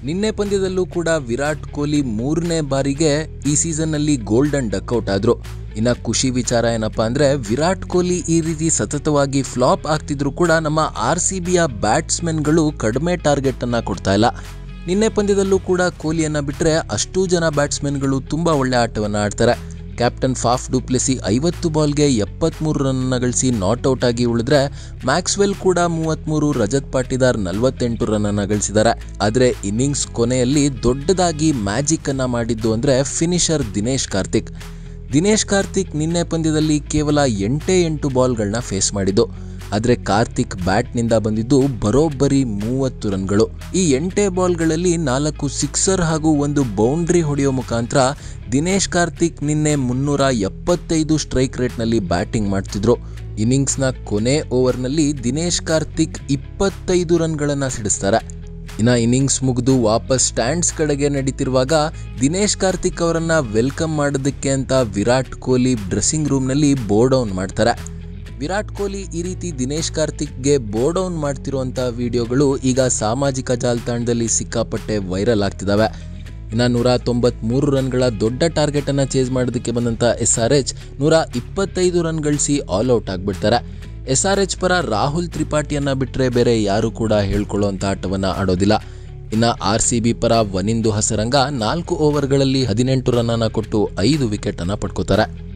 ನಿನ್ನೆ ಪಂದ್ಯದಲ್ಲೂ ಕೂಡ ವಿರಾಟ್ ಕೊಹ್ಲಿ ಮೂರನೇ ಬಾರಿಗೆ ಈ ಸೀಸನ್ನಲ್ಲಿ ಗೋಲ್ಡನ್ ಡಕ್ಔಟ್ ಆದ್ರು ಇನ್ನ ಖುಷಿ ವಿಚಾರ ಏನಪ್ಪಾ ಅಂದ್ರೆ ವಿರಾಟ್ ಕೊಹ್ಲಿ ಈ ರೀತಿ ಸತತವಾಗಿ ಫ್ಲಾಪ್ ಆಗ್ತಿದ್ರು ಕೂಡ ನಮ್ಮ ಆರ್ ಸಿ ಬಿಯ ಬ್ಯಾಟ್ಸ್ಮನ್ಗಳು ಕಡಿಮೆ ಟಾರ್ಗೆಟ್ ಅನ್ನ ಕೊಡ್ತಾ ಇಲ್ಲ ನಿನ್ನೆ ಪಂದ್ಯದಲ್ಲೂ ಕೂಡ ಕೊಹ್ಲಿಯನ್ನ ಬಿಟ್ರೆ ಅಷ್ಟೂ ಜನ ಬ್ಯಾಟ್ಸ್ಮನ್ಗಳು ತುಂಬಾ ಒಳ್ಳೆ ಆಟವನ್ನ ಆಡ್ತಾರೆ ಕ್ಯಾಪ್ಟನ್ ಫಾಫ್ ಡುಪ್ಲೆಸಿ ಐವತ್ತು ಬಾಲ್ಗೆ ಎಪ್ಪತ್ಮೂರು ರನ್ನ ಗಳಿಸಿ ನಾಟ್ಔಟ್ ಆಗಿ ಉಳಿದ್ರೆ ಮ್ಯಾಕ್ಸ್ವೆಲ್ ಕೂಡ ಮೂವತ್ಮೂರು ರಜತ್ ಪಾಟಿದಾರ್ ನಲವತ್ತೆಂಟು ರನ್ನ ಗಳಿಸಿದ್ದಾರೆ ಆದರೆ ಇನ್ನಿಂಗ್ಸ್ ಕೊನೆಯಲ್ಲಿ ದೊಡ್ಡದಾಗಿ ಮ್ಯಾಜಿಕ್ ಅನ್ನ ಮಾಡಿದ್ದು ಅಂದ್ರೆ ಫಿನಿಷರ್ ದಿನೇಶ್ ಕಾರ್ತಿಕ್ ದಿನೇಶ್ ಕಾರ್ತಿಕ್ ನಿನ್ನೆ ಪಂದ್ಯದಲ್ಲಿ ಕೇವಲ ಎಂಟೇ ಎಂಟು ಬಾಲ್ಗಳನ್ನ ಫೇಸ್ ಮಾಡಿದ್ದು ಆದರೆ ಕಾರ್ತಿಕ್ ಬ್ಯಾಟ್ನಿಂದ ಬಂದಿದ್ದು ಬರೋಬ್ಬರಿ ಮೂವತ್ತು ರನ್ಗಳು ಈ ಎಂಟೇ ಬಾಲ್ಗಳಲ್ಲಿ ನಾಲ್ಕು ಸಿಕ್ಸರ್ ಹಾಗೂ ಒಂದು ಬೌಂಡ್ರಿ ಹೊಡೆಯೋ ಮುಖಾಂತರ ದಿನೇಶ್ ಕಾರ್ತಿಕ್ ನಿನ್ನೆ ಮುನ್ನೂರ ಎಪ್ಪತ್ತೈದು ಸ್ಟ್ರೈಕ್ ರೇಟ್ನಲ್ಲಿ ಬ್ಯಾಟಿಂಗ್ ಮಾಡ್ತಿದ್ರು ಇನ್ನಿಂಗ್ಸ್ನ ಕೊನೆ ಓವರ್ನಲ್ಲಿ ದಿನೇಶ್ ಕಾರ್ತಿಕ್ ಇಪ್ಪತ್ತೈದು ರನ್ಗಳನ್ನು ಸಿಡಿಸ್ತಾರೆ ಇನ್ನು ಇನ್ನಿಂಗ್ಸ್ ಮುಗಿದು ವಾಪಸ್ ಸ್ಟ್ಯಾಂಡ್ಸ್ ಕಡೆಗೆ ನಡೀತಿರುವಾಗ ದಿನೇಶ್ ಕಾರ್ತಿಕ್ ಅವರನ್ನ ವೆಲ್ಕಮ್ ಮಾಡೋದಕ್ಕೆ ಅಂತ ವಿರಾಟ್ ಕೊಹ್ಲಿ ಡ್ರೆಸ್ಸಿಂಗ್ ರೂಮ್ನಲ್ಲಿ ಬೋರ್ಡ್ ಡೌನ್ ಮಾಡ್ತಾರೆ ವಿರಾಟ್ ಕೊಹ್ಲಿ ಈ ರೀತಿ ದಿನೇಶ್ ಕಾರ್ತಿಕ್ಗೆ ಬೋರ್ಡ್ ಡೌನ್ ಮಾಡ್ತಿರುವಂಥ ವಿಡಿಯೋಗಳು ಈಗ ಸಾಮಾಜಿಕ ಜಾಲತಾಣದಲ್ಲಿ ಸಿಕ್ಕಾಪಟ್ಟೆ ವೈರಲ್ ಆಗ್ತಿದ್ದಾವೆ ಇನ್ನು ನೂರ ತೊಂಬತ್ಮೂರು ರನ್ಗಳ ದೊಡ್ಡ ಟಾರ್ಗೆಟನ್ನು ಚೇಸ್ ಮಾಡೋದಕ್ಕೆ ಬಂದಂಥ ಎಸ್ ಆರ್ ಎಚ್ ನೂರ ಇಪ್ಪತ್ತೈದು ರನ್ ಗಳಿಸಿ ಆಲ್ ಔಟ್ ಆಗಿಬಿಡ್ತಾರೆ ಎಸ್ ಆರ್ ಎಚ್ ಪರ ರಾಹುಲ್ ತ್ರಿಪಾಠಿಯನ್ನ ಬಿಟ್ಟರೆ ಬೇರೆ ಯಾರು ಕೂಡ ಹೇಳ್ಕೊಳ್ಳುವಂಥ ಆಟವನ್ನು ಆಡೋದಿಲ್ಲ ಇನ್ನು ಆರ್ ಸಿ ಬಿ ಪರ ವನಿಂದು ಹಸರಂಗ ನಾಲ್ಕು ಓವರ್ಗಳಲ್ಲಿ ಹದಿನೆಂಟು ರನ್ನನ್ನು ಕೊಟ್ಟು ಐದು ವಿಕೆಟನ್ನು ಪಡ್ಕೋತಾರೆ